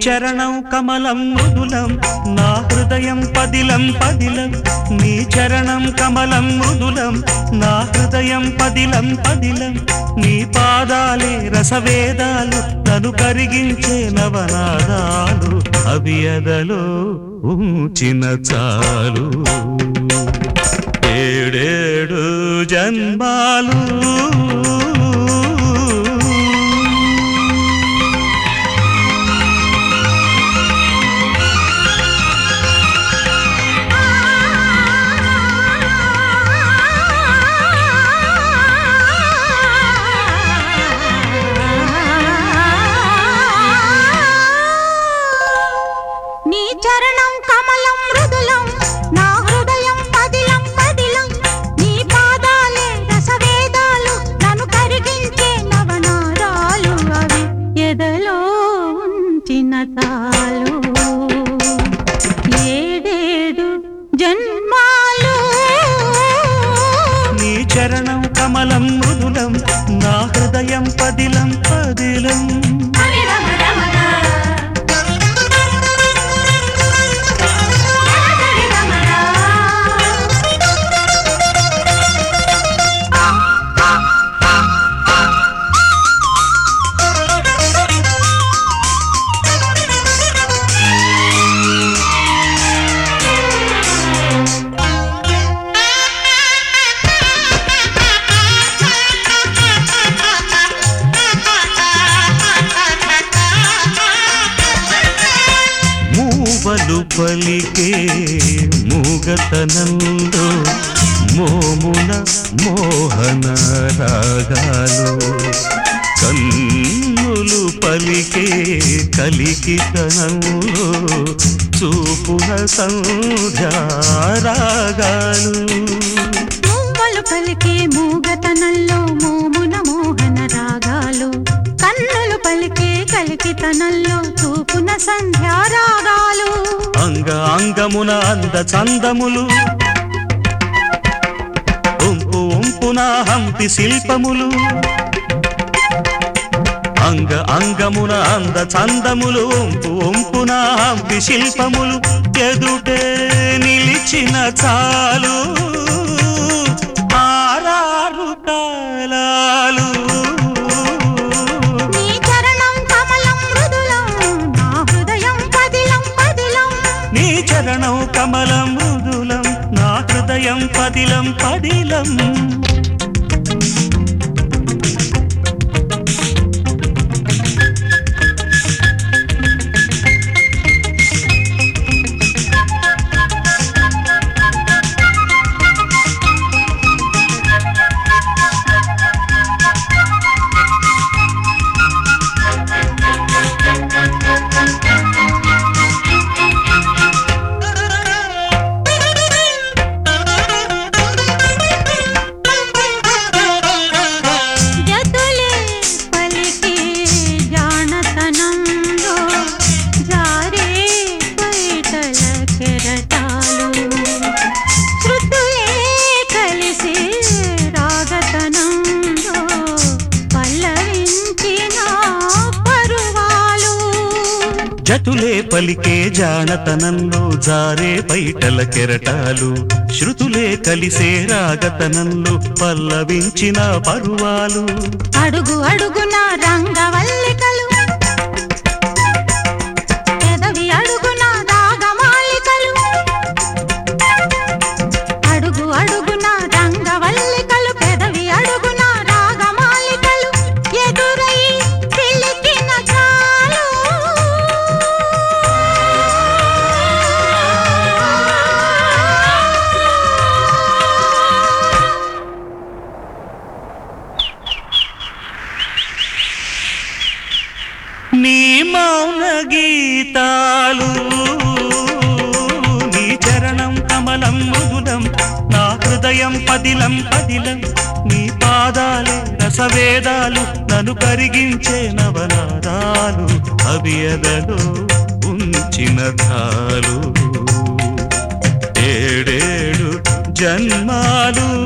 చరణం కమలం మృదులం నా హృదయం పదిలం పదిలం నీ చరణం కమలం మృదులం నా హృదయం పదిలం పదిలం నీ పాదాలే రసవేదాలు తను కరిగించే నవనాదాలు అవి ఎదలో ఉంచిన చాలు ఏడేడు జన్మాలు నీ చరణం కమలం మృదులం నా హృదయం పదిలం పదిలం నీ పాదాలే రసవేదాలు నన్ను కరిగించే నవనారాలు అవి ఎదలో ఉంచిన తాలు ఏడేడు జన్మాలు నీ చరణం కమలం మృదులం నా హృదయం పదిలం పదిలం మూవలు పలికే మూగతనంలో మోమున మోహన రాగాలు కన్నులు పలికే కలికితనంలో చూపున సంధ్యారాగాలు మువ్వలు పలికే మూగతనంలో మోమున మోహన రాగాలు కన్నులు పలికే కలికితనంలో చూపున సంధ్యా రాగాలు అంగ అంగమున అంద చందములు ఉంపు ఉంపున హంపి శిల్పములు అంగ అంగమున అంద చందములు ఉంపు ఉంపున హంపి శిల్పములు ఎదుటే నిలిచిన చాలు ఆరారు కాలాలు నీ చరణం కమలం మృదులం నా హృదయం పదిలం పదిలం నీ చరణం కమలం మృదులం నా హృదయం పదిలం పదిలం జతులే పలికే జానతనంలో జారే బయటల కెరటాలు శృతులే కలిసి రాగతనంలో పల్లవించిన పరువాలు జతులే పలికే జానతనంలో జారే పైటల కెరటాలు శృతులే కలిసే రాగతనంలో పల్లవించిన పరువాలు అడుగు అడుగున రంగవల్లికలు పెదవి అడుగున రాగమాలికలు అడుగు అడుగున రంగవల్లికలు పెదవి అడుగున రాగమాలికలు ఎదురై పిలికిన చాలు నీ మౌన గీతాలు నీ చరణం కమలం మృదులం నా హృదయం పదిలం పదిలం నీ పాదాలే రసవేదాలు నన్ను కరిగించే నవనాదాలు అవి ఎదలో ఉంచిన ధాలు ఏడేడు జన్మాలు